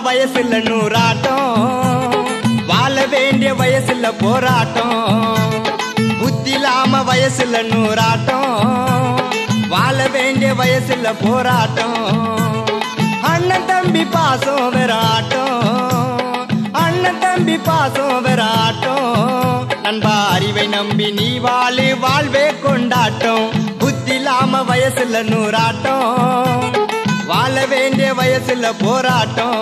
வயசுல நூறாட்டம் வாழ வேண்டிய வயசுல போராட்டம் புத்தி இல்லாம வயசுல நூறாட்டம் வாழ வேண்டிய வயசுல போராட்டம் அண்ணன் தம்பி பாசம் வெறாட்டம் அண்ணன் தம்பி பாசம் வெறாட்டம் நண்பா அறிவை நம்பி நீ வாழு வாழ்வே கொண்டாட்டம் புத்தி இல்லாம வயசுல நூறாட்டம் வாழ வேண்டிய வயசுல போராட்டம்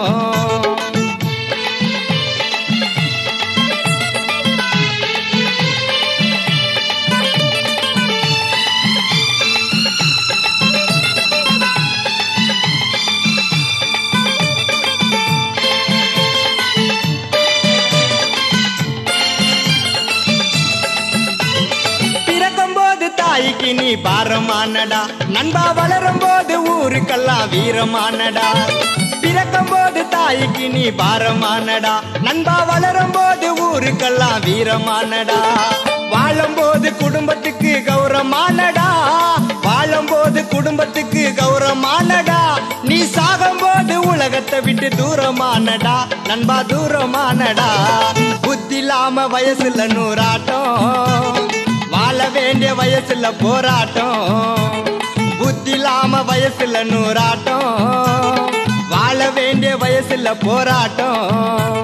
பிறக்கும் போது தாய்க்கு நீ பாரமானடா நண்பா வளரும் போது ஊருக்கெல்லாம் வீரமானடா பிறக்கும் போது தாய்க்கு நீ பாரமானடா நண்பா வளரும் போது ஊருக்கெல்லாம் வீரமானடா வாழும் போது குடும்பத்துக்கு கௌரவமானடா வாழும் போது குடும்பத்துக்கு கௌரவமானடா நீ சாகும் போது உலகத்தை விட்டு தூரமானடா நண்பா தூரமானடா புத்தி இல்லாம வயசுல நூறாட்டம் வாழ வேண்டிய வயசுல போராட்டம் புத்தி இல்லாம வயசுல நூறாட்டம் வாழ வேண்டிய வயசுல போராட்டம்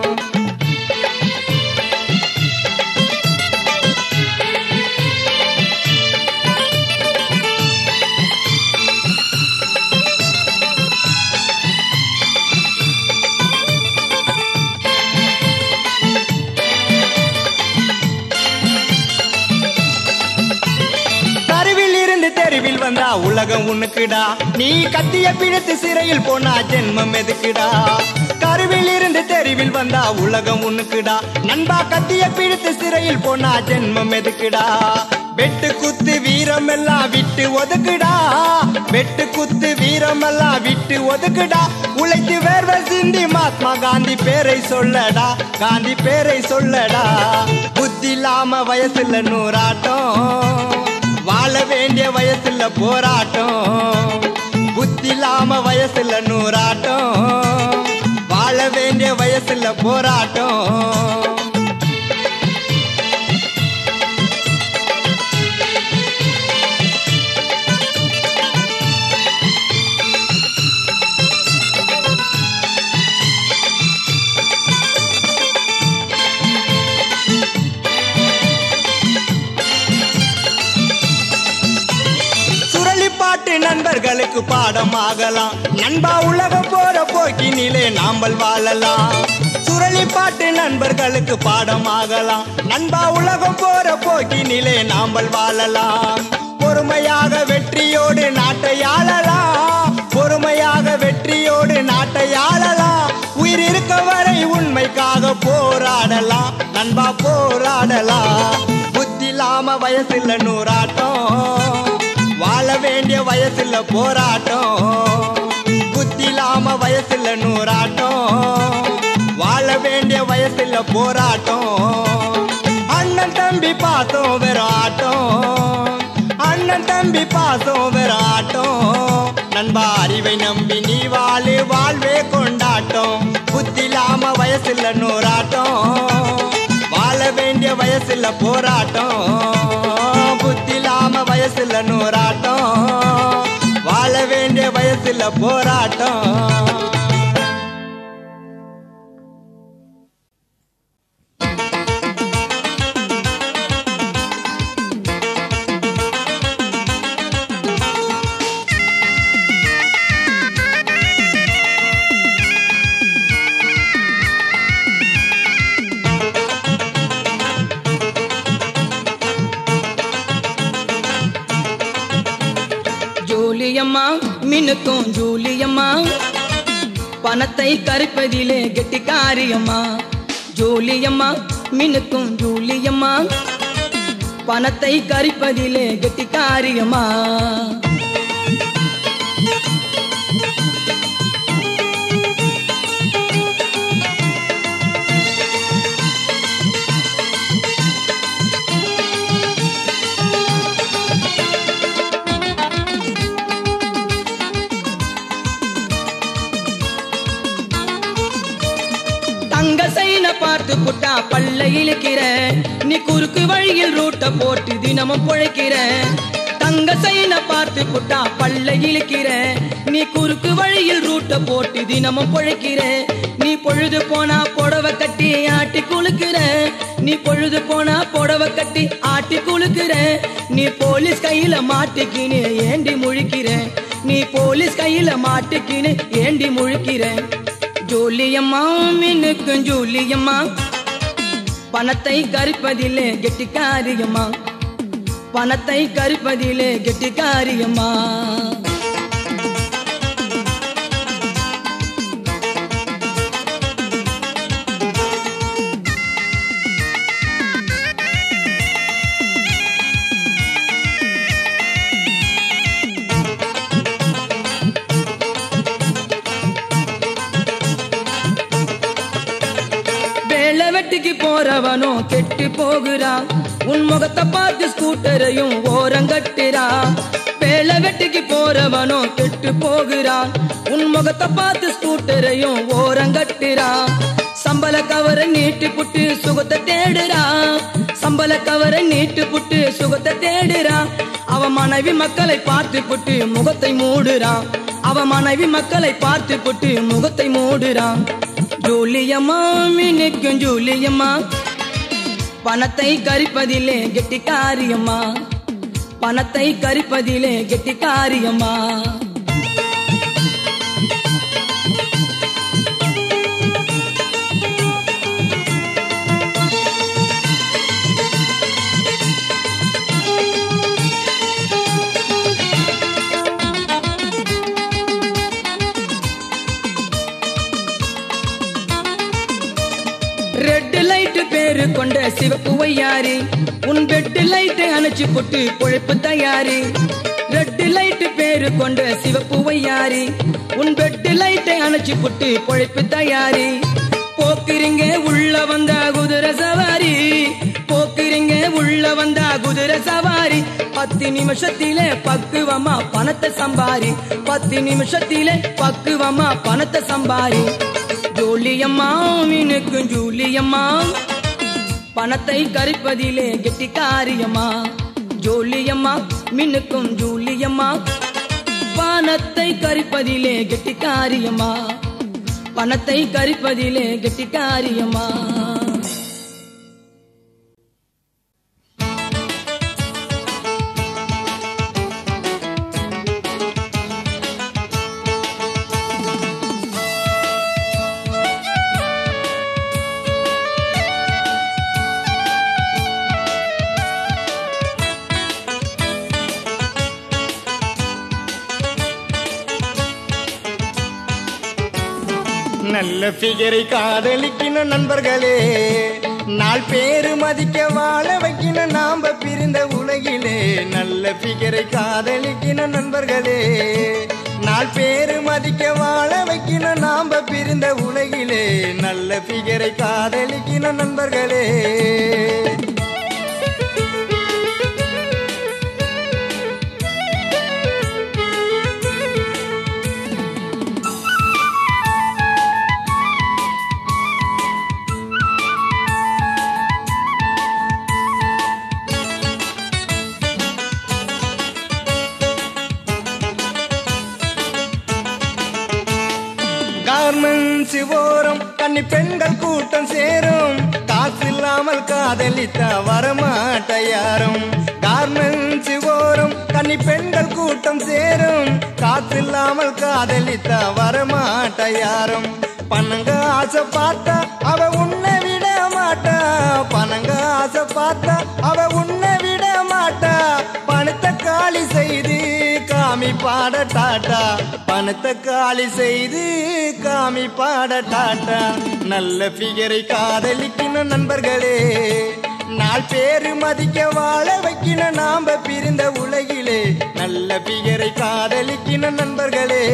கருவில் இருந்து தெருவில் வந்தா உலகம் உனக்குடா நீ கத்திய பிடித்து சிறையில் போனா ஜென்மம் எதுக்குடா கருவில் இருந்து தெருவில் வந்தா உலகம் உனக்குடா நண்பா கத்திய பிடித்து சிறையில் போனா ஜென்மம் எதுக்குடா வெட்டு குத்து வீரம் எல்லாம் விட்டு ஒதுக்குடா வெட்டு குத்து வீரம் எல்லாம் விட்டு ஒதுக்குடா உழைத்து வேர்வை சிந்தி மகாத்மா காந்தி பேரை சொல்லடா காந்தி பேரை சொல்லடா புத்தி இல்லாம வயசுல நூறாட்டம் வாழ வேண்டிய வயசுல போராட்டம் புத்தி இல்லாம வயசுல நூறாட்டம் வாழ வேண்டிய வயசுல போராட்டம் சுரளி பாட்டு நண்பர்களுக்கு பாடமாகலாம் நண்பா உலகம் போற போக்கினிலே நாம்பல் வாழலாம் சுரளி பாட்டு நண்பர்களுக்கு பாடமாகலாம் நண்பா உலகம் போற போக்கினிலே நாம்பல் வாழலாம் பொறுமையாக வெற்றியோடு நாட்டை ஆளலாம் பொறுமையாக வெற்றியோடு நாட்டை ஆளலாம் உயிர் இருக்க வரை உண்மைக்காக போராடலாம் நண்பா போராடலாம் புத்தி இல்லாம வயசுல நூறாட்டம் வாழ வேண்டிய வயசுல போராட்டம் புத்தி இல்லாம வயசுல நூறாட்டம் வாழ வேண்டிய வயசுல போராட்டம் அண்ணன் தம்பி பாசம் வெறும் ஆட்டம் அண்ணன் தம்பி பாசம் வெறும் ஆட்டம் நண்பா அறிவை நம்பி நீ வாழு வாழ்வே கொண்டாட்டம் புத்தி இல்லாம வயசுல நூறாட்டம் வாழ வேண்டிய வயசுல போராட்டம் புத்தி இல்லாம வயசுல நூறாட்டம் வாழ வேண்டிய வயசுல போராட்டம் ஜூலியம்மா மினுக்கும் ஜூலியம்மா பணத்தை கரைப்பதிலே கெட்டிக்காரியம்மா ஜூலியம்மா மினுக்கும் ஜூலியம்மா பணத்தை கரிப்பதிலே கெட்டிக்காரியம்மா புட்டா பல்ல இழுக்கிற நீ குறுக்கு வழியில் ரூட்ட போட்டு தினமும் பொழைக்கிற தங்க சைன பார்த்து புட்டா பல்ல இழுக்கிற நீ குறுக்கு வழியில் ரூட்ட போட்டு தினமும் பொழைக்கிற நீ பொழுது போனா புடவை கட்டி ஆட்டி குலுக்குற நீ பொழுது போனா புடவை கட்டி ஆட்டி குலுக்குற நீ போலீஸ் கையில மாட்டிக்கின்னு ஏண்டி முழிக்கிற நீ போலீஸ் கையில மாட்டிக்கின்னு ஏண்டி முழிக்கிற ஜூலியம்மா மின்னுக்கும் ஜூலியம்மா பணத்தை கரிப்பதிலே கெட்டிக்காரியம்மா பணத்தை கரிப்பதிலே கெட்டிக்காரியம்மா வேலை வெட்டிக்கு போறவனும் கெட்டு போகிறான் உன் முகத்தை பார்த்து ஸ்கூட்டரையும் ஓரங்கட்டுறா வேலை வெட்டிக்கு போறவனும் கெட்டு போகிறான் உன் முகத்தை பார்த்து ஸ்கூட்டரையும் ஓரங்கட்டுறா சம்பள கவரை நீட்டு புட்டு சுகத்தை தேடுறா சம்பள கவரை நீட்டு புட்டு சுகத்தை தேடுறா அவ மனைவி மக்களை பார்த்து புட்டு முகத்தை மூடுறான் அவ மனைவி மக்களை பார்த்து புட்டு முகத்தை மூடுறான் ஜூலியம்மா மின்னுக்கும் ஜூலியம்மா பணத்தை கரிப்பதிலே கெட்டிக்காரியம்மா பணத்தை கரிப்பதிலே கெட்டிக்காரியம்மா ரெட் லைட் பேரு கொண்ட சிவப்பு வையாரி உன் பெட் லைட் அணைச்சு போட்டு பொழைப்பு தயாரி ரெட் லைட் பேரு கொண்ட சிவப்பு வையாரி உன் பெட் லைட்டை அணைச்சு போட்டு பொழைப்பு தயாரி போக்குறீங்க உள்ள வந்தா குதிரை சவாரி போக்குறீங்க உள்ள வந்தா குதிரை சவாரி பத்து நிமிஷத்திலே பக்குவமா பணத்தை சம்பாரி பத்து நிமிஷத்திலே பக்குவமா பணத்தை சம்பாரி ஜூலியம்மா மீனுக்கும் ஜூலியம்மா பணத்தை கரிப்பதிலே கெட்டிக்காரியம்மா ஜூலியம்மா மின்னுக்கும் ஜூலியம்மா பணத்தை கரிப்பதிலே கெட்டிக்காரியம்மா பணத்தை கரிப்பதிலே கெட்டிக்காரியம்மா நல்ல ஃபிகரை காதலிக்கின நண்பர்களே நாள் பேரு மதிக்க வாழ வைக்கின நாம பிரிந்த உலகிலே நல்ல ஃபிகரை காதலிக்கின நண்பர்களே நாள் பேரு மதிக்க வாழ வைக்கின நாம பிரிந்த உலகிலே நல்ல ஃபிகரை காதலிக்கின நண்பர்களே கார்மெண்ட்ஸ் ஓரம் கன்னி பெண்கள் கூட்டம் சேரும் காசு இல்லாமல் காதலித்த வரமாட்ட யாரும் கார்மெண்ட்ஸ் ஓரம் கன்னி பெண்கள் கூட்டம் சேரும் காசு இல்லாமல் காதலித்த வரமாட்ட யாரும் பணங்க ஆசை பார்த்தா அவ உன்னை விட மாட்டா பணங்க ஆசை பார்த்தா அவ உன்னை விட மாட்டா பணத்தை காலி செய்து காமி பாட டாட்டா பணத்தை காலி செய்து காமி பாட டாட்டா நல்ல ஃபிகரை காதலிக்கணும் நண்பர்களே நாள் பேரு மதிக்க வாழ வைக்கின நாம பிரிந்த உலகிலே நல்ல ஃபிகரை காதலிக்கணும் நண்பர்களே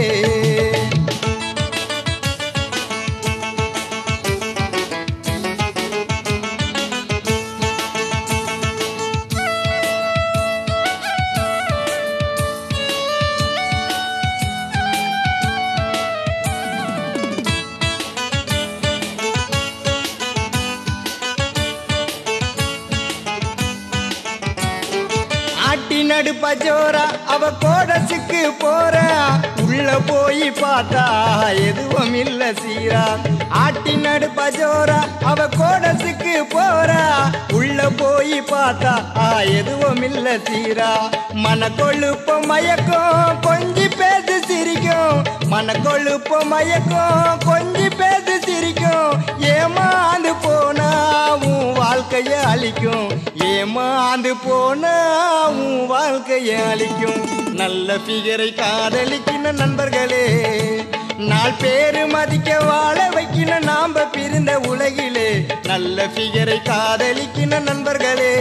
ஆட்டி நடுப்ப ஜோரா அவ கோடசுக்கு போறா உள்ள போய் பார்த்தா எதுவும் இல்ல சீரா ஆட்டி நடுப்ப ஜோரா அவ கோடசுக்கு போறா உள்ள போய் பார்த்தா ஆ, எதுவும் இல்ல சீரா மன கொழுப்ப மயக்கம் கொஞ்சி பேசி சிரிக்கும் மன கொழுப்ப மயக்கம் கொஞ்சி பேசி சிரிக்கும் ஏமாந்து போனா உன் வாழ்க்கைய அழிக்கும் ஏமாந்து போனா உன் வாழ்க்கைய அழிக்கும் நல்ல ஃபிகரை காதலிக்கின நண்பர்களே நாள் பேரு மதிக்க வாழ வைக்கின நாம பிரிந்த உலகிலே நல்ல ஃபிகரை காதலிக்கின நண்பர்களே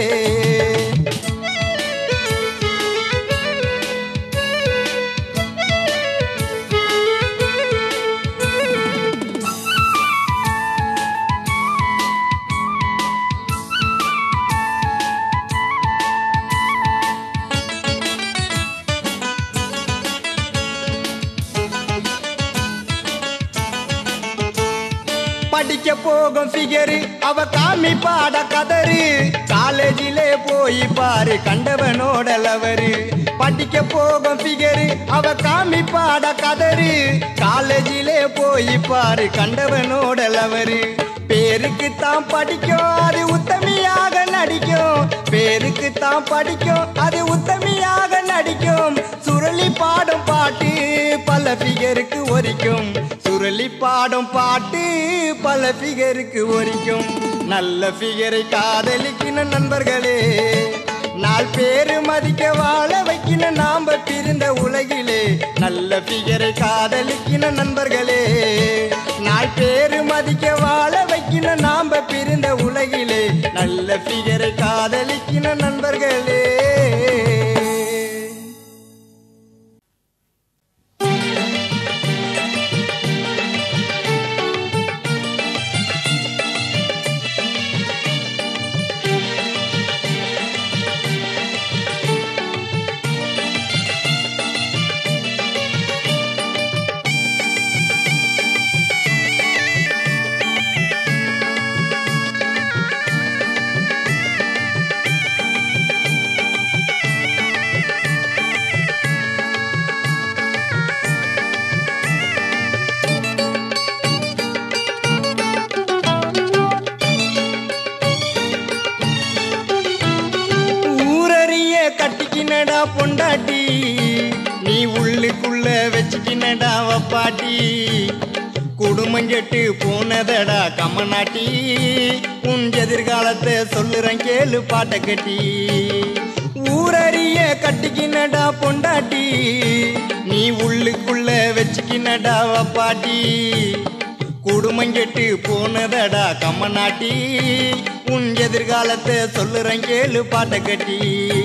படிக்க போகும் ஃபிகரு அவ காமி பாட கதறு காலேஜிலே போய் பாரு கண்டவனோட லவரு படிக்க போகும் ஃபிகரு அவ காமி பாட கதறு காலேஜிலே போய் பாரு கண்டவனோட லவரு பேருக்கு தான் படிக்கும் அது உத்தமியாக நடிக்கும் பேருக்கு தான் படிக்கும் அது உத்தமியாக நடிக்கும் சுருளி பாடும் பாட்டு பல ஃபிகருக்கு ஒரிக்கும் சுருளி பாடும் பாட்டு பல ஃபிகருக்கு ஒரிக்கும் நல்ல ஃபிகரை காதலிக்கின நண்பர்களே நாள் பேரு மதிக்க வாழ வைக்கின நாம பிரிந்த உலகிலே நல்ல ஃபிகரை காதலிக்கின நண்பர்களே நாள் பேரு மதிக்க வாழ வைக்கின நாம பிரிந்த உலகிலே நல்ல ஃபிகரை காதலிக்கின நண்பர்களே ஊரறிய கட்டிக்கினடா பொண்டாட்டி நீ உள்ளுக்குள்ள வச்சுக்கினடா வப்பாட்டி குடும்பம் கெட்டு போனதடா கம்மநாட்டி உன் எதிர்காலத்தை சொல்லுறேன் கேளு பாட்டை கட்டி ஊரறிய கட்டிக்கினடா பொண்டாட்டி நீ உள்ளுக்குள்ள வச்சுக்கினடா வப்பாட்டி குடும்பம் கெட்டு போனதடா கம்மநாட்டி உன் எதிர்காலத்தை சொல்லுறேன் கேளு பாட்டை கட்டி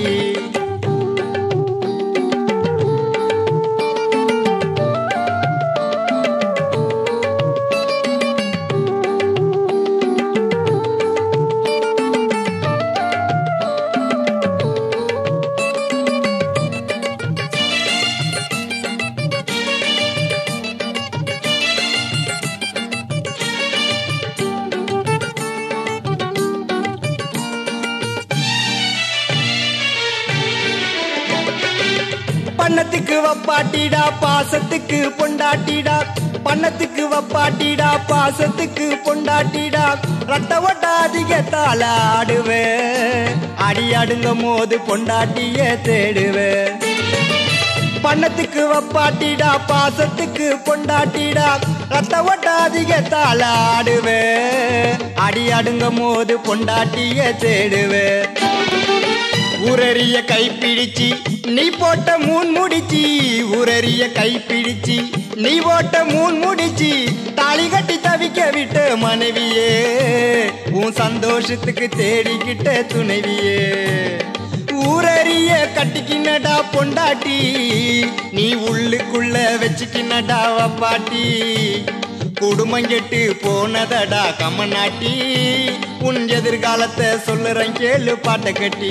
பண்ணத்துக்கு வப்பாட்டிடா பாசத்துக்கு பொண்டாட்டிடா பண்ணத்துக்கு வப்பாட்டிடா பாசத்துக்கு பொண்டாட்டிடா ரத்த ஓட்ட அதிகத்தால ஆடுவே அடி அடுங்கும் போது பொண்டாட்டிய தேடுவே பண்ணத்துக்கு வப்பாட்டிடா பாசத்துக்கு பொண்டாட்டிடா ரத்த ஓட்ட அதிகத்தால ஆடுவே அடி அடுங்கும் போது பொண்டாட்டிய தேடுவே உரறிய கைப்பிடிச்சி நீ போட்ட மூன் முடிச்சி உரறிய கைப்பிடிச்சி நீ போட்ட மூன் முடிச்சி தாலி கட்டி தவிக்க விட்ட மனைவியே உன் சந்தோஷத்துக்கு தேடிக்கிட்ட துணைவியே ஊரறிய கட்டிக்கினடா பொண்டாட்டி நீ உள்ளுக்குள்ள வச்சுக்கினடா வப்பாட்டி குடும்பம் கெட்டு போனதடா கம்மநாட்டி உன் எதிர்காலத்தை சொல்லுறேன் கேளு பாட்டை கட்டி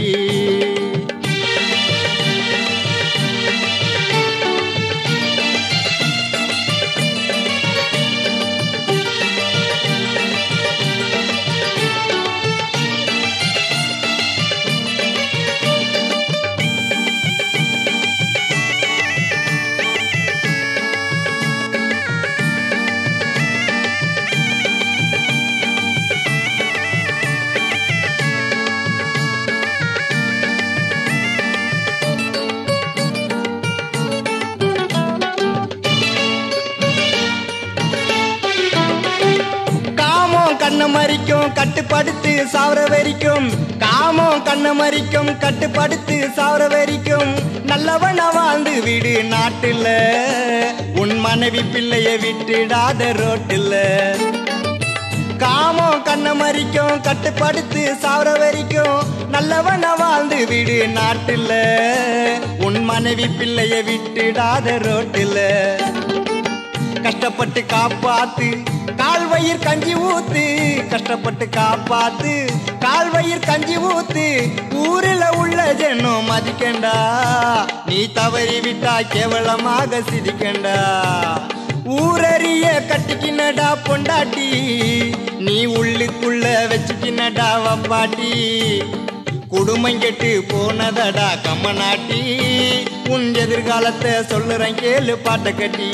மறிக்கும் கட்டுப்படுத்து சாவர வரைக்கும் காமம் கண்ண மறிக்கும் கட்டுப்படுத்து சாவர வரைக்கும் நல்லவனா வாழ்ந்து விடு நாட்டுல உன் மனைவி பிள்ளைய விட்டுடாத ரோட்டுல காமம் கண்ண மறிக்கும் கட்டுப்படுத்து சாவர வரைக்கும் நல்லவனா வாழ்ந்து விடு நாட்டுல உன் மனைவி பிள்ளைய விட்டுடாத ரோட்டுல கஷ்டப்பட்டு காப்பாத்து கால்வயிர் கஞ்சி ஊத்து கஷ்டப்பட்டு காப்பாத்து கால்வயிர் கஞ்சி ஊத்து ஊரில் உள்ள ஜென்னம் மதிக்கண்டா நீ தவறி விட்டா கேவலமாக சிரிக்கண்டா ஊரறிய கட்டிக்கினடா பொண்டாட்டி நீ உள்ளுக்குள்ள வச்சுக்கினடா வப்பாட்டி குடும்பம் கெட்டு போனதடா கம்மநாட்டி உன் எதிர்காலத்தை சொல்லுறேன் கேளு பாட்டை கட்டி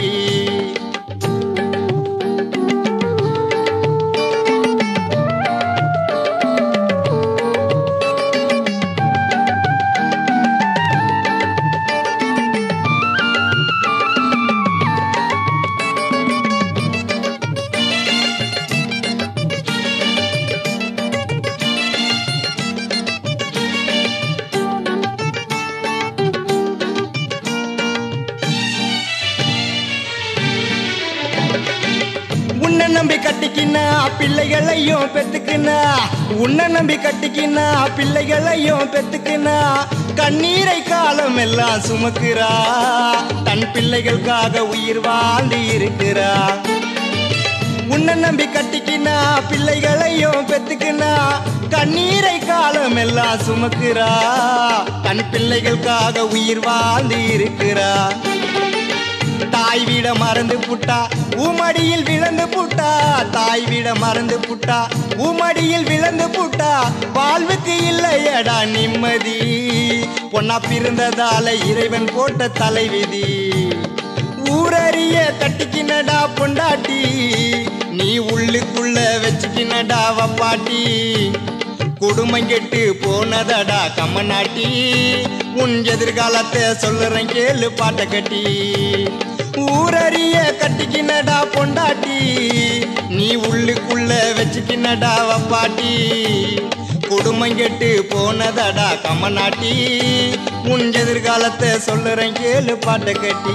உன்னை நம்பி கட்டிக்கினா பிள்ளைகளையும் பெத்துக்கினா உன்னை நம்பி கட்டிக்கினா பிள்ளைகளையும் பெத்துக்கினா கண்ணீரை காலம் எல்லாம் சுமக்கிறா தன் பிள்ளைகளுக்காக உயிர் வாழ்ந்து இருக்கிறா உன்னை நம்பி கட்டிக்கினா பிள்ளைகளையும் பெத்துக்கினா கண்ணீரை காலம் எல்லாம் சுமக்கிறா தன் பிள்ளைகளுக்காக உயிர் வாழ்ந்து இருக்கிறா தாய் வீட மறந்து புட்டா உமடியில் விழுந்து புட்டா தாய் வீட மறந்து புட்டா உமடியில் விழுந்து புட்டா வாழ்வுக்கு இல்லையடா நிம்மதி பொன்னா பிறந்ததால இறைவன் போட்ட தலைவிதி ஊரறிய கட்டிக்கினடா பொண்டாட்டி நீ உள்ளுக்குள்ள வச்சுக்கினடா வப்பாட்டி குடும்பம் கெட்டு போனதடா கம்மநாட்டி உன் எதிர்காலத்தை சொல்லுறேன் கேளு பாட்டை கட்டி ஊரறிய கட்டிக்கினடா பொண்டாட்டி நீ உள்ளுக்குள்ள வச்சுக்கினடா வப்பாட்டி குடும்பம் கெட்டு போனதடா கம்மநாட்டி உன் எதிர்காலத்தை சொல்லுறேன் கேளு பாட்டை கட்டி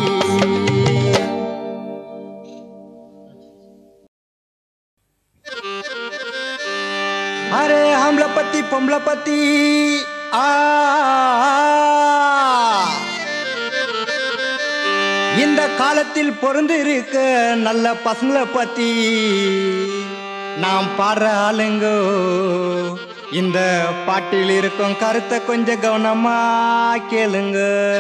அரே ஆம்பளை பத்தி பொம்பளை பத்தி ஆ இந்த காலத்தில் பொருந்து இருக்க நல்ல பசங்களை பத்தி நாம் பாடுற ஆளுங்கோ இந்த பாட்டில் இருக்கும் கருத்தை கொஞ்சம் கவனமா கேளுங்க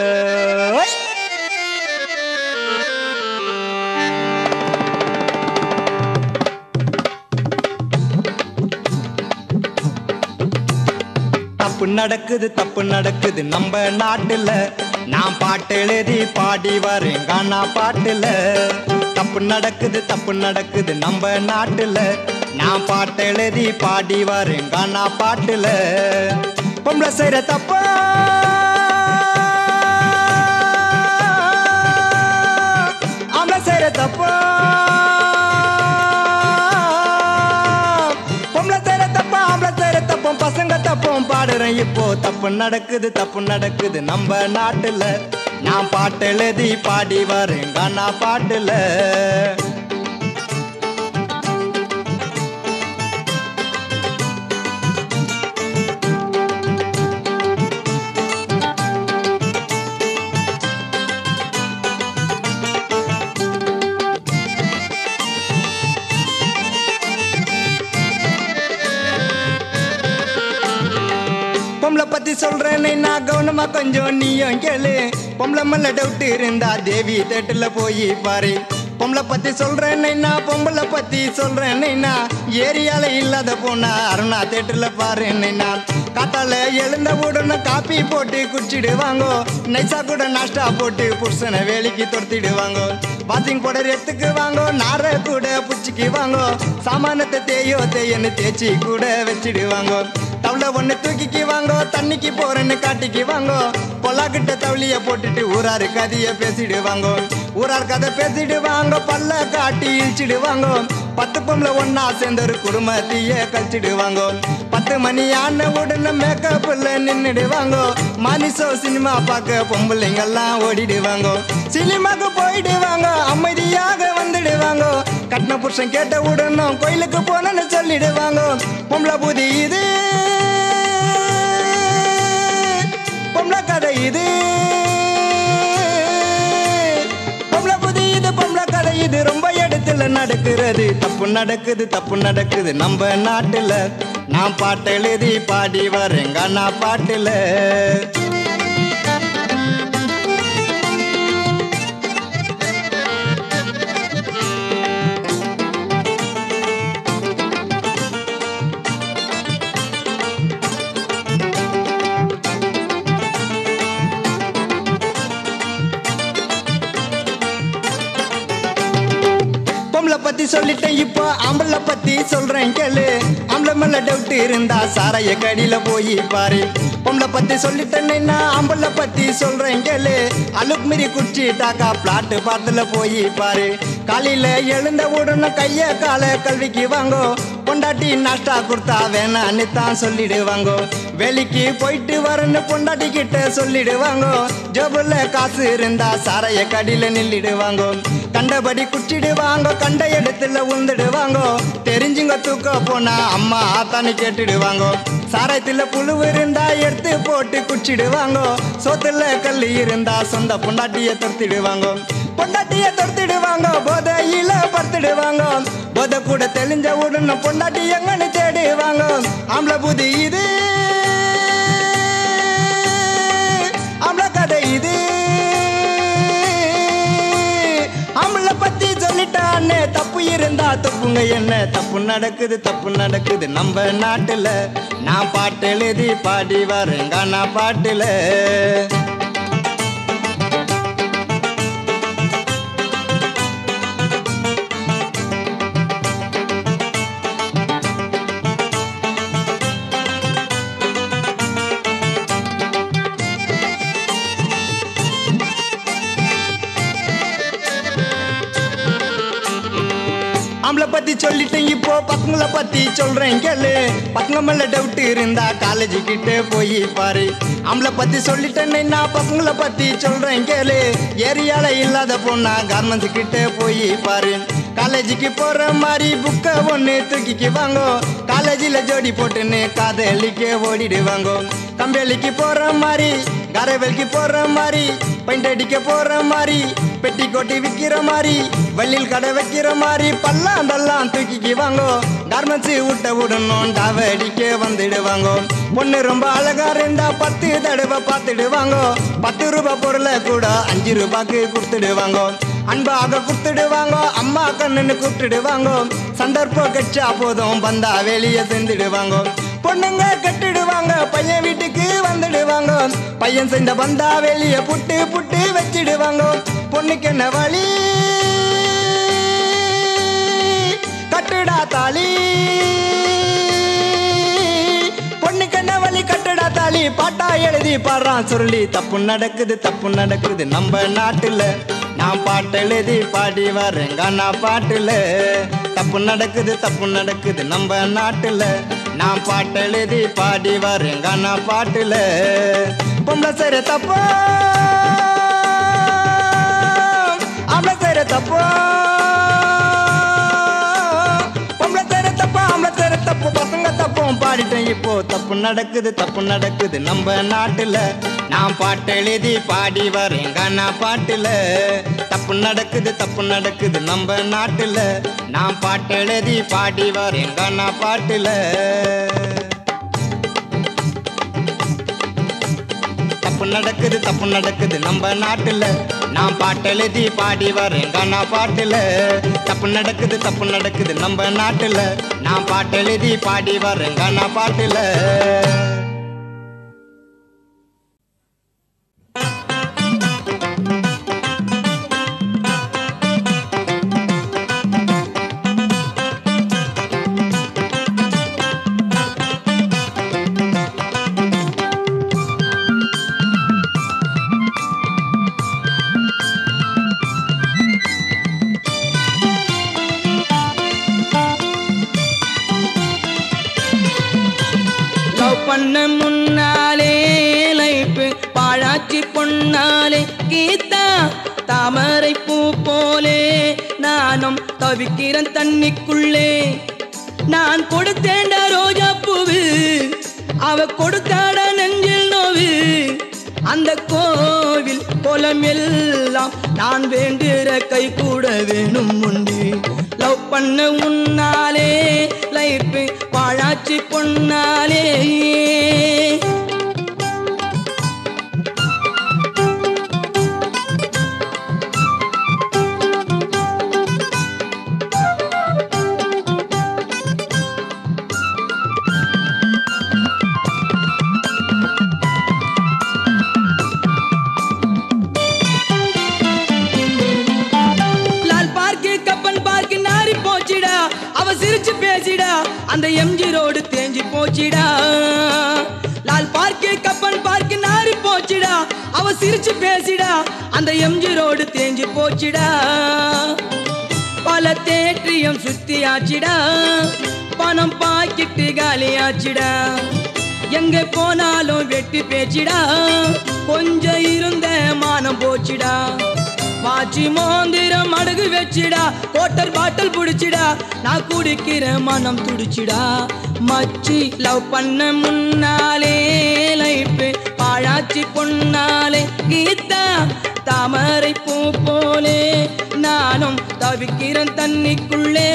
தப்பு நடக்குது தப்பு நடக்குது நம்ம நாட்டுல நான் பாட்டு எழுதி பாடி வரேன் கானா பாட்டுல தப்பு நடக்குது தப்பு நடக்குது நம்ம நாட்டுல நான் பாட்டு எழுதி பாடி வரேன் கானா பாட்டுல பொம்பளை செய்யற தப்பா ஆம்பளை செய்யற தப்பா பொம்பளை செய்யற தப்பா ஆம்பளை செய்யற தப்பும் பசங்க தப்பும் பாடுறேன் இப்போ தப்பு நடக்குது தப்பு நடக்குது நம்ம நாட்டுல நான் பாட்டு எழுதி பாடி வரேன் கானா பாட்டுல பொம்பளை பத்தி சொல்றேன்னு நான் கவனமா கொஞ்சம் நீயும் கேளு பொம்பளை மல்ல டவுட் இருந்தா தேவி தேட்டுல போய் பாரு பொம்பளை பத்தி சொல்றேன்னு நான் பொம்பளை பத்தி சொல்றேன்னு நான் ஏரியால இல்லாத போனா அருணா தேட்டுல பாரு நான் காத்தால எழுந்த உடனே காப்பி போட்டு குடிச்சிடுவாங்கோ நைசா கூட நாஷ்டா போட்டு புருஷனை வேலைக்கு துரத்திடுவாங்கோ வாஷிங் பவுடர் எடுத்துக்கு வாங்கோ நார கூட புச்சிக்கு வாங்கோ சாமானத்தை தேயோ தேயன்னு தேய்ச்சி கூட வச்சிடுவாங்கோ தவளை ஒண்ணு தூக்கிக்கு வாங்கோ தண்ணிக்கு போறேன்னு காட்டிக்கு வாங்கோ பொல்லாக்கிட்ட தவளிய போட்டுட்டு ஊராரு கதைய பேசிடுவாங்கோ ஊரார் கதை பேசிடுவாங்க பல்ல காட்டி இழிச்சிடுவாங்க பத்து பொம்பளை ஒன்னா சேர்ந்து ஒரு குடும்பத்தையே கழிச்சிடுவாங்க பத்து மணி ஆன உடனே மேக்கப்ல நின்னுடுவாங்க மனுஷோ சினிமா பார்க்க பொம்பளைங்கெல்லாம் ஓடிடுவாங்க சினிமாக்கு போயிடுவாங்க அமைதியாக வந்துடுவாங்க கட்டின புருஷன் கேட்ட உடனே கோயிலுக்கு போனேன்னு சொல்லிடுவாங்க பொம்பளை புதி இது பொம்பளை கதை இது பொம்பளை புதி இது பொம்பளை கதை இது ரொம்ப இடத்துல நடக்கிறது தப்பு நடக்குது தப்பு நடக்குது நம்ம நாட்டுல நான் பாட்டு எழுதி பாடி வரேங்க நான் பாட்டுல பொம்பளை பத்தி சொல்லிட்டேன் இப்போ ஆம்பளை பத்தி சொல்றேன் கேளு ஆம்பளை மேல டவுட் இருந்தா சாரைய கடியில போய் பாரு பொம்பளை பத்தி சொல்லிட்டேன்னா ஆம்பளை பத்தி சொல்றேன் கேளு அலுக்கு மீறி குடிச்சிட்டாக்கா பிளாட்டு பாத்துல போய் பாரு காலையில எழுந்த உடனே கைய கால கல்விக்கு வாங்கோ பொண்டாட்டி நாஷ்டா கொடுத்தா வேணான்னு தான் சொல்லிடுவாங்க வேலைக்கு போயிட்டு வரேன்னு பொண்டாட்டி கிட்ட சொல்லிடுவாங்க ஜோபுல காசு இருந்தா சாரைய கடியில நில்லிடுவாங்க கண்டபடி குச்சிடுவாங்க கண்ட இடத்துல உந்துடுவாங்க தெரிஞ்சுங்க தூக்க போனா அம்மா ஆத்தான்னு கேட்டுடுவாங்க சாராயத்துல புழு இருந்தா எடுத்து போட்டு குச்சிடுவாங்க சோத்துல கல் இருந்தா சொந்த பொண்டாட்டிய துரத்திடுவாங்க பொண்டாட்டிய துரத்திடுவாங்க போதையில படுத்துடுவாங்க போதை கூட தெளிஞ்ச உடனே பொண்டாட்டி எங்கன்னு தேடுவாங்க ஆம்பளை புதி இது ஆம்பளை கதை இது ஆம்பளை பத்தி சொல்லிட்டானே தப்பு இருந்தா தப்புங்க என்ன தப்பு நடக்குது தப்பு நடக்குது நம்ம நாட்டுல நான் பாட்டு எழுதி பாடி வரேங்க நான் பாட்டுல ஆம்பளை பத்தி சொல்லிட்டேன் இப்போ பசங்களை பத்தி சொல்றேன் கேளு பசங்க மேல டவுட் இருந்தா காலேஜ் கிட்ட போய் பாரு ஆம்பளை பத்தி சொல்லிட்டேன்னா பசங்களை பத்தி சொல்றேன் கேளு ஏரியால இல்லாத பொண்ணா கார்மெண்ட்ஸ் கிட்ட போய் பாரு காலேஜுக்கு போற மாதிரி புக்க ஒண்ணு தூக்கிக்கு வாங்கோ காலேஜில் ஜோடி போட்டுன்னு காதலிக்க ஓடிடுவாங்க கம்பெளிக்கு போற மாதிரி கரவேலுக்கு போற மாதிரி பெயிண்ட் அடிக்க போற மாதிரி பெட்டி கொட்டி விக்கிற மாதிரி வள்ளியில் கடை வைக்கிற மாதிரி பல்லாம் தல்லாம் தூக்கிக்கு வாங்கோ கார்மெண்ட்ஸ் விட்ட விடணும் டாவ அடிக்க வந்துடுவாங்க பொண்ணு ரொம்ப அழகா இருந்தா பத்து தடவை பார்த்துடுவாங்க பத்து ரூபாய் பொருளை கூட அஞ்சு ரூபாய்க்கு கொடுத்துடுவாங்க அன்பாக கொடுத்துடுவாங்க அம்மா கண்ணுன்னு கூப்பிட்டுடுவாங்க சந்தர்ப்பம் கட்சா போதும் வந்தா வெளியே செஞ்சிடுவாங்க பொண்ணுங்க கட்டிடுவாங்க பையன் வீட்டுக்கு வந்துடுவாங்க பையன் செஞ்ச வந்தா வெளியே புட்டு புட்டு வச்சிடுவாங்க பொண்ணுக்கு என்ன வழி கட்டுடா தாலி பொண்ணுக்கு என்ன வழி கட்டுடா தாலி பாட்டா எழுதி பாடுறான் சுருளி தப்பு நடக்குது தப்பு நடக்குது நம்ம நாட்டுல நான் பாட்டு எழுதி பாடி வரேங்க நான் பாட்டுல தப்பு நடக்குது தப்பு நடக்குது நம்ம நாட்டுல நான் பாட்டு எழுதி பாடி வரேங்க நான் பாட்டுல பொம்பளை செய்ற தப்பா ஆம்பளை செய்ற தப்பா பொம்பளை செய்ற தப்பா ஆம்பளை செய்ற தப்பு பசங்க தப்பும் பாடிட்டேன் இப்போ தப்பு நடக்குது தப்பு நடக்குது நம்ம நாட்டுல நான் பாட்டு எழுதி பாடி வரேங்க நான் பாட்டுல தப்பு நடக்குது தப்பு நடக்குது நம்ம நாட்டுல நான் பாட்டு எழுதி பாடி வரேங்க நான் பாட்டுல தப்பு நடக்குது தப்பு நடக்குது நம்ம நாட்டுல நான் பாட்டு எழுதி பாடி வரேங்க நான் பாட்டுல தப்பு நடக்குது தப்பு நடக்குது நம்ம நாட்டுல நான் பாட்டு எழுதி பாடி வரேங்க நான் பாட்டுல பாழாச்சி பொன்னாலே கீதா தாமரை பூ போலே நானும் தவிக்கிறேன் தண்ணிக்குள்ளே நான் கொடுத்தேன்டா ரோஜா பூவு அவ கொடுத்தாட நெஞ்சில் நோவு அந்த கோவில் குளம் எல்லாம் நான் வேண்டுற கை கூட வேணும் உண்டு லவ் பண்ண உன்னாலே லைஃப் பாழாச்சி பொன்னாலே லால் பார்க்கு கப்பன் பார்க்கு நாரி போச்சுடா அவ சிரிச்சு பேசிடா அந்த எம்ஜி ரோடு தேஞ்சி போச்சுடா லால் பார்க்கு கப்பன் பார்க்கு நாரி போச்சுடா அவ சிரிச்சு பேசிடா அந்த எம்ஜி ரோடு தேஞ்சி போச்சுடா பல தேற்றியம் சுத்தி ஆச்சுடா பணம் பாக்கிட்டு காலியாச்சுடா எங்க போனாலும் வெட்டி பேச்சிடா கொஞ்சம் இருந்த மானம் போச்சுடா மாச்சி மோந்திரம் அடகு வச்சிடா கோட்டர் பாட்டில் புடிச்சிடா நான் குடிக்கிற மனம் துடிச்சிடா மச்சி லவ் பண்ண முன்னாலே லைஃப் பாழாச்சி பொன்னாலே கீதா தாமரை பூ போலே நானும் தவிக்கிறேன் தண்ணிக்குள்ளே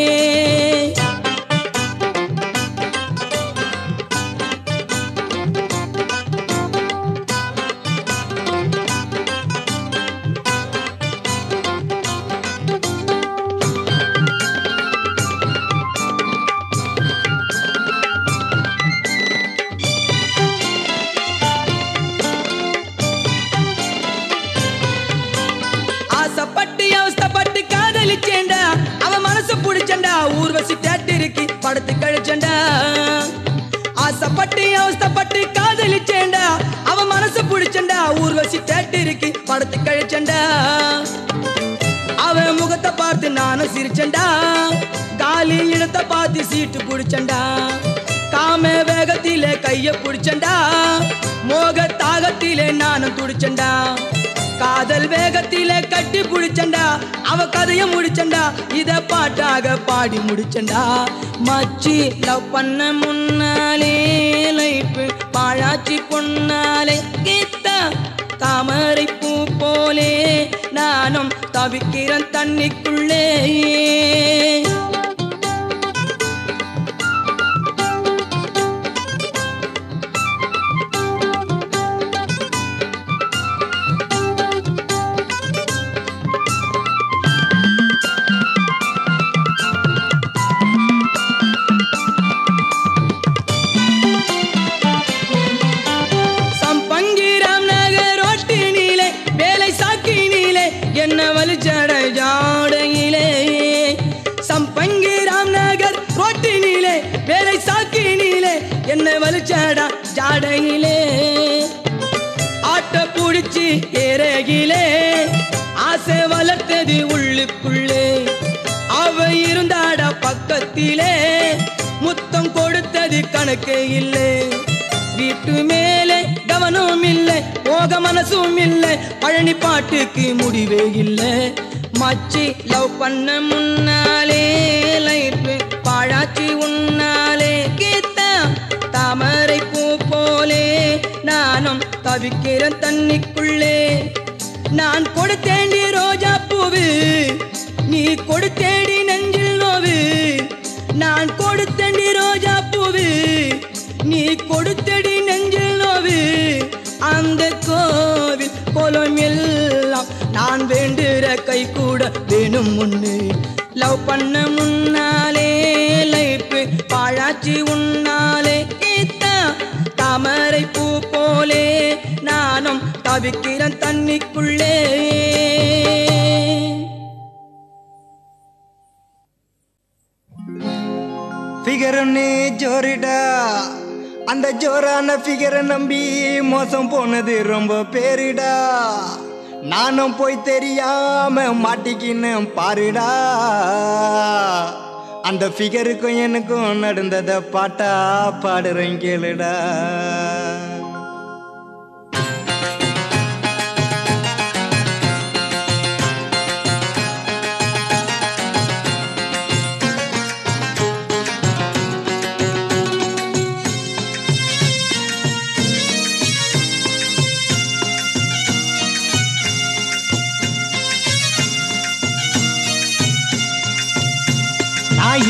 ஆசைப்பட்டு அவஸ்தப்பட்டு காதலிச்சேன்டா அவ மனசு புடிச்சண்டா ஊர்வசி தேட்டருக்கு படத்து கழிச்சண்டா ஆசைப்பட்டு அவஸ்தப்பட்டு காதலிச்சேன்டா அவ மனசு புடிச்சண்டா ஊர்வசி தேட்டருக்கு படத்து கழிச்சண்டா அவன் முகத்தை பார்த்து நானும் சிரிச்சண்டா காலி இடத்தை பார்த்து சீட்டு புடிச்சண்டா காம வேகத்திலே கைய புடிச்சண்டா மோக தாகத்திலே நானும் துடிச்சண்டா காதல் வேகத்திலே கட்டி புடிச்சண்டா அவ கதைய முடிச்சண்டா இத பாட்டாக பாடி முடிச்சண்டா மச்சி லவ் பண்ண முன்னாலே லைஃப் பாழாச்சி பொன்னாலே கீதா தாமரை பூ போலே நானும் தவிக்கிறேன் தண்ணிக்குள்ளே சம்பங்கிராம் நகர் ரோட்டினிலே வேலை சாக்கினிலே என்ன வலிச்சட ஜாடையிலே சம்பங்கிராம் நகர் ரோட்டினிலே வேலை சாக்கினிலே என்ன வலிச்சடா ஜாடையிலே ஆட்ட புடிச்சு ஏறகிலே ஆசை வளர்த்தது உள்ளுக்குள்ளே அவ இருந்தாடா பக்கத்திலே முத்தம் கொடுத்தது கணக்கே இல்லை வீட்டு மேலே கவனம் இல்லை போக மனசும் இல்லை பழனி பாட்டுக்கு முடிவே இல்லை மச்சி லவ் பண்ண முன்னாலே லைஃப் பாழாச்சி உன்னாலே கீதா தாமரை பூ போலே நானும் தவிக்கிறேன் தண்ணிக்குள்ளே நான் கொடுத்தேண்டி ரோஜா பூவு நீ கொடுத்தேடி நெஞ்சில் நோவு நான் கொடுத்தேண்டி ரோஜா பூவு நீ கொடுத்தடி நெஞ்சில் நோவு அந்த கோவில் கோலம் எல்லாம் நான் வேண்டுற கை கூட வேணும் ஒண்ணு லவ் பண்ண முன்னாலே லைஃப் பாழாச்சி உன்னாலே கீதா தாமரை பூ போலே நானும் தவிக்கிறேன் தண்ணிக்குள்ளே ஃபிகரன்னு ஜோரிடா அந்த ஜோரான ஃபிகரை நம்பி மோசம் போனது ரொம்ப பேருடா நானும் போய் தெரியாம மாட்டிக்கின்னு பாருடா அந்த ஃபிகருக்கும் எனக்கும் நடந்தத பாட்டா பாடுறேன் கேளுடா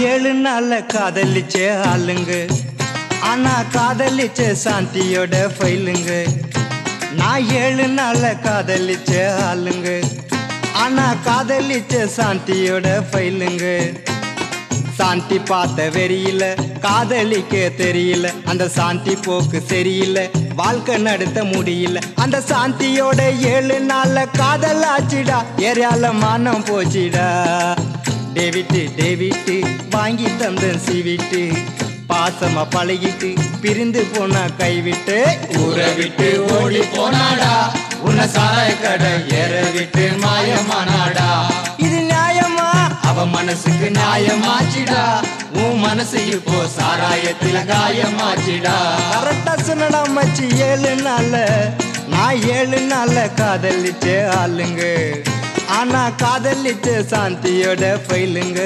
ஏழு நாள்ல காதலிச்ச ஆளுங்க ஆனா காதலிச்ச சாந்தியோட ஃபைலுங்க நான் ஏழு நாள்ல காதலிச்ச ஆளுங்க ஆனா காதலிச்ச சாந்தியோட ஃபைலுங்க சாந்தி பார்த்த வெறியில காதலிக்க தெரியல அந்த சாந்தி போக்கு சரியில்லை வாழ்க்கை நடத்த முடியல அந்த சாந்தியோட ஏழு நாள்ல காதல் ஆச்சுடா ஏரியால மானம் போச்சுடா டேவிட்டு டேவிட்டு வாங்கி தந்த சீவிட்டு பாசமா பழகிட்டு பிரிந்து போனா கைவிட்டு ஊரை விட்டு ஓடி போனாடா உன்னை சாராய கடை ஏற விட்டு மாயமானாடா இது நியாயமா அவ மனசுக்கு நியாயமாச்சிடா உன் மனசு இப்போ சாராயத்துல காயமாச்சிடா கரெக்டா சொன்னடா மச்சி ஏழு நாள்ல நான் ஏழு நாள்ல காதலிச்ச ஆளுங்க ஆனா காதலிச்ச சாந்தியோட ஃபைலுங்க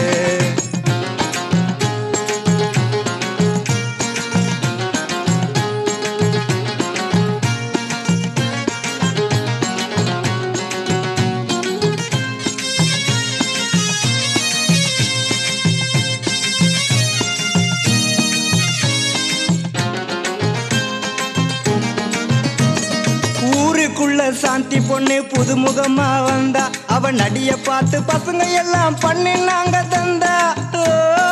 ஊருக்குள்ள சாந்தி பொண்ணு புதுமுகமா வந்தா அவ நடிய பார்த்து பசங்க எல்லாம் பண்ணினாங்க தந்தா ஓ,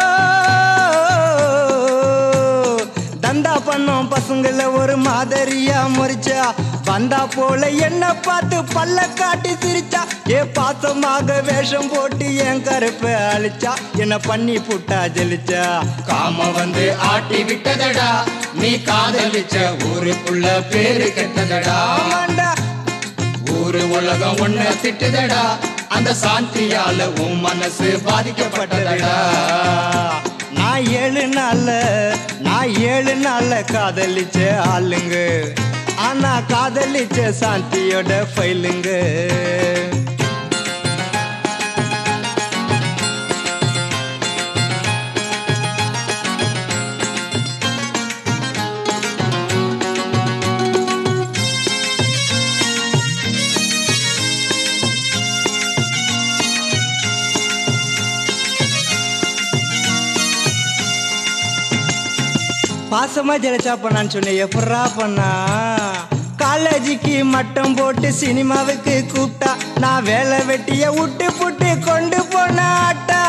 தந்தா பண்ணோம் பசங்கள ஒரு மாதிரியா முறிச்சா வந்தா போல என்ன பார்த்து பல்ல காட்டி சிரிச்சா ஏ பாசமாக வேஷம் போட்டு என் கருப்பை அழிச்சா என்ன பண்ணி புட்டா ஜெலிச்சா காம வந்து ஆட்டி விட்டதடா நீ காதலிச்ச ஊருக்குள்ள பேரு கெட்டதடா ஆமாண்டா ஊரு உலகம் ஒண்ணு திட்டுதடா அந்த சாந்தியால உன் மனசு பாதிக்கப்பட்டதடா நான் ஏழு நாள்ல நான் ஏழு நாள்ல காதலிச்ச ஆளுங்க ஆனா காதலிச்ச சாந்தியோட ஃபைலுங்க பாசமா ஜெலச்சா பண்ணான்னு சொன்னேன் எப்படா பண்ணா காலேஜுக்கு மட்டம் போட்டு சினிமாவுக்கு கூப்பிட்டா நான் வேலை வெட்டிய விட்டு புட்டு கொண்டு போன ஆட்டா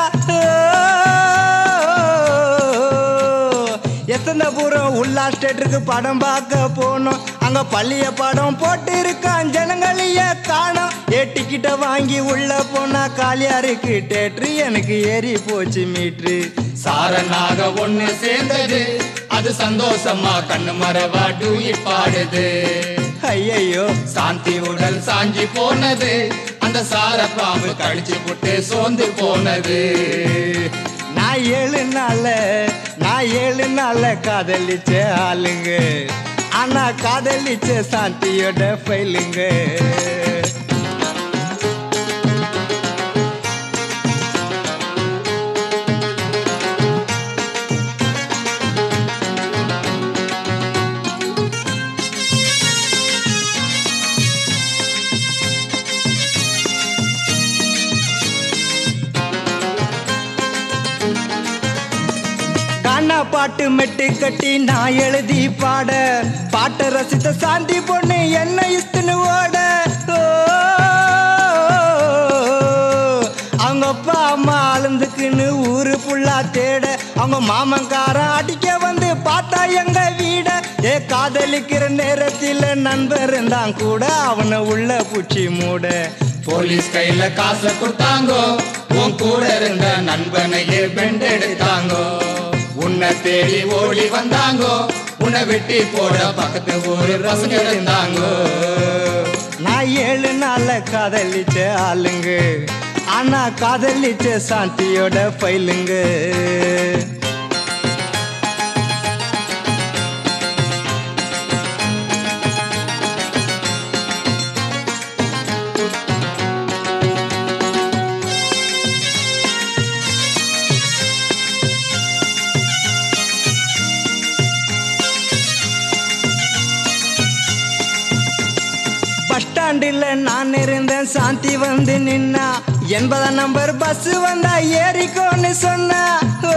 எத்தனைபுரம் உள்ளா ஸ்டேட்டுக்கு படம் பார்க்க போனோம் அங்க பள்ளிய படம் போட்டு இருக்கான் ஜனங்களைய காணோம் ஏ டிக்கெட்டை வாங்கி உள்ள போனா காலியா இருக்கு தேட்ரு எனக்கு ஏறி போச்சு மீட்ரு சாரனாக ஒண்ணு சேர்ந்தது அது சந்தோஷமா கண்ணு மரவா டூயிட் பாடுது ஐயையோ சாந்தி உடல் சாஞ்சி போனது அந்த சார பாம்பு கடிச்சு புட்டு சோர்ந்து போனது நான் ஏழு நாள்ல நான் ஏழு நாள்ல காதலிச்ச ஆளுங்க ஆனா காதலிச்ச சாந்தியோட ஃபைலுங்க கானா பாட்டு மெட்டு கட்டி நான் எழுதி பாட பாட்டை ரசித்த சாந்தி பொண்ணு என்ன இஸ்துன்னு ஓட ஓ, அவங்க அப்பா அம்மா அழுந்துக்குன்னு ஊரு புள்ளா தேட அவங்க மாமன்காரன் அடிக்க வந்து பார்த்தா எங்க வீட ஏ காதலிக்கிற நேரத்தில் நண்பர் இருந்தான் கூட அவனை உள்ள பூச்சி மூட போலீஸ் கையில காசை கொடுத்தாங்கோ உன் கூட இருந்த நண்பனையே பெண்டெடுத்தாங்கோ உன்னை தேடி ஓடி வந்தாங்கோ உன்னை வெட்டி போட பக்கத்து ஊரு பசங்க இருந்தாங்கோ நான் ஏழு நாள்ல காதலிச்ச ஆளுங்க ஆனா காதலிச்ச சாந்தியோட ஃபைலுங்க பஸ் ஸ்டாண்டில் நான் இருந்தேன் சாந்தி வந்து நின்னா எண்பதாம் நம்பர் பஸ் வந்தா ஏறிக்கோன்னு சொன்னா ஓ,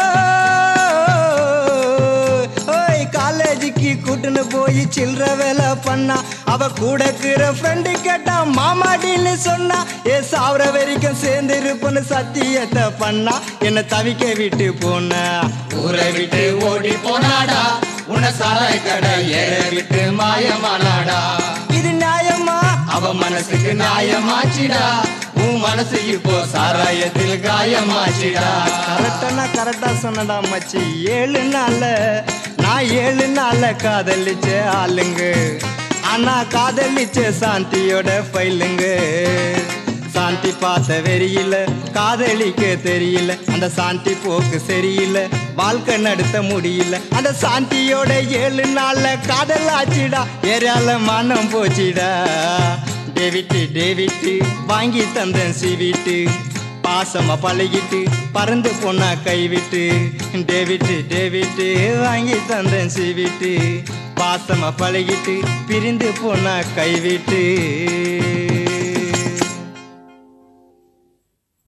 ஓய் காலேஜுக்கு கூட்டுன்னு போய் சில்லற வேலை பண்ணா அவ கூட இருக்கிற ஃப்ரெண்டு கேட்டா மாமாடின்னு சொன்னா ஏ சாவர வரைக்கும் சேர்ந்து இருப்பேன்னு சத்தியத்தை பண்ணா என்ன தவிக்க விட்டு போனா ஊரை விட்டு ஓடி போனாடா உன்னை சாராய் கடை ஏற விட்டு மாயமானாடா இது நியாயமா அவ மனசுக்கு நியாயமாச்சிடா உன் மனசு இப்போ சாராயத்தில் காயமாச்சிடா கரெக்டா கரெக்டா சொன்னடா மச்சி ஏழு நாள்ல நான் ஏழு நாள்ல காதலிச்ச ஆளுங்க ஆனா காதலிச்ச சாந்தியோட ஃபைலுங்க சாந்தி பார்த்த வெறியில காதலிக்க தெரியல அந்த சாந்தி போக்கு சரியில்லை வாழ்க்கை நடத்த முடியல அந்த சாந்தியோட ஏழு நாள்ல காதல் ஆச்சுடா ஏரியால மனம் போச்சுடா டேவிட்டு டேவிட்டு வாங்கி தந்தேன் சீவிட்டு பாசமா பழகிட்டு பறந்து போனா கைவிட்டு டேவிட்டு டேவிட்டு வாங்கி தந்தேன் சீவிட்டு பாசமா பழகிட்டு பிரிந்து போனா கைவிட்டு